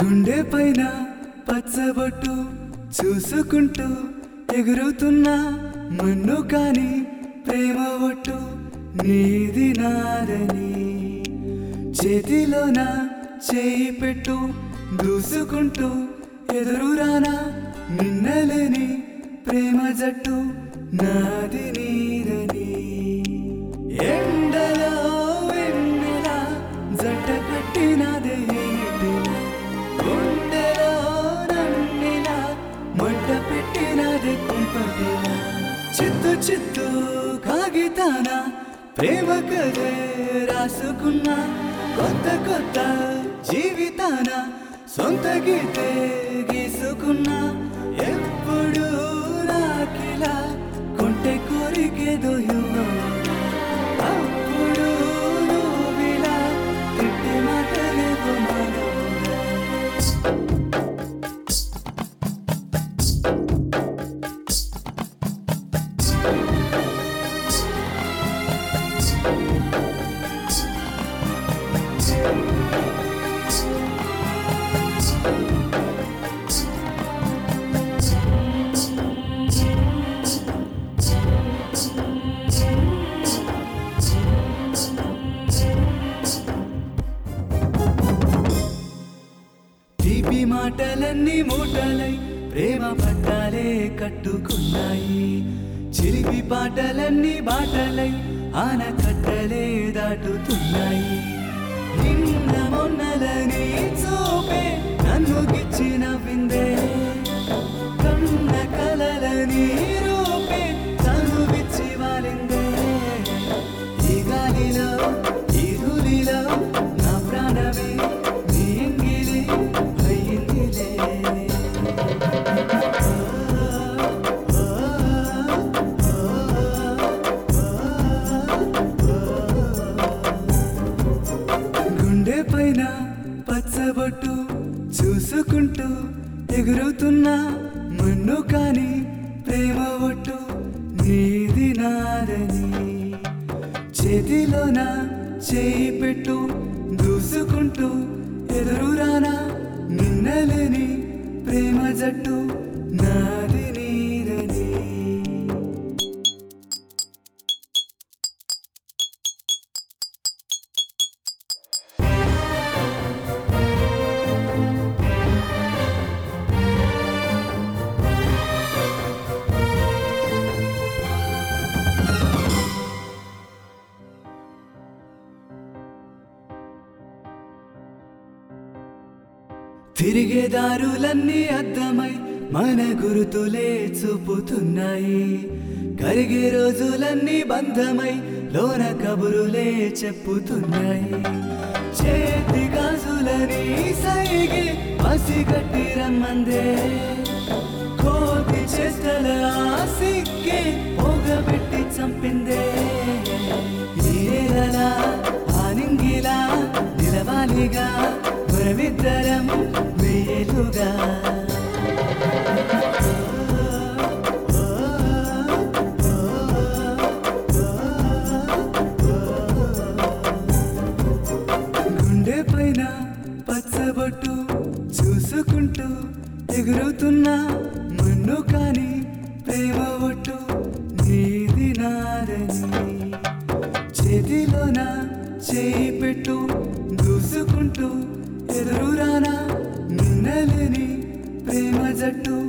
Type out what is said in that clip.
గుండె పైన పచ్చబొట్టు చూసుకుంటూ ఎగురుతున్నా మన్ను కాని ప్రేమ ఒట్టు నీది నాదని చేతిలోన చేయి పెట్టు దూసుకుంటూ ఎదురురానా నిన్నలేని ప్రేమ జట్టు నాది నీదని ఎండలో వెన్నెల జట్ట కట్టినదే నీటిలా గుండెలో నన్నిలా మంట పెట్టినదే కుంపటిలా చిత్తు చిత్తు కాగితాన ప్రేమ కథే రాసుకున్నా కొత్త కొత్త జీవితాన సొంత గీతే గీసుకున్నా ఎప్పుడు నాకిలా కొంటె కోరికేదో ఇవ్వవా? అప్పుడు నువ్విలా తిట్టి మాటలేవో మానవుగా. తీపి మాటలన్నీ మూటలై ప్రేమ పట్టాలే కట్టుకున్నాయి చిలిపి పాటలన్నీ బాటలై ఆనకట్టలే దాటుతున్నాయి నిన్న మొన్నలని చూపే నన్ను గిచ్చిన విందే కన్న కలలని రూపే తను విచ్చి వాలిందే ఈ గాలిలో ఈ ధూళిలో నా ప్రాణమే నీ ఎంగిలి అయ్యిందిలే గుండె పైన పచ్చబొట్టు చూసుకుంటూ ఎగురుతున్నా మన్ను కాని ప్రేమ ఒట్టు నీది నాదని చేతిలోన చేయి పెట్టు దూసుకుంటూ ఎదురురానా నిన్నలేని ప్రేమ జట్టు నాది నీదని తిరిగే దారులన్నీ అద్దమై మన గురుతులే చూపుతున్నాయి కరిగే రోజులన్నీ బంధమై లోన కబురులే చెప్పుతున్నాయి చేతి గాజులని సైగే పసిగట్టి రమ్మందే కోతి చేష్టల ఆసిక్కే పొగబెట్టి చంపిందే ఏలలా ఆనింగిలా నిలవాలిగా మనమిద్దరం వేలుగా గుండె పైన పచ్చబొట్టు చూసుకుంటూ ఎగురుతున్నా మన్ను కాని ప్రేమ ఒట్టు నీది నాదని చేతిలోన చేయి పెట్టు దూసుకుంటూ ఎదురురానా నిన్నలేని ప్రేమ జట్టు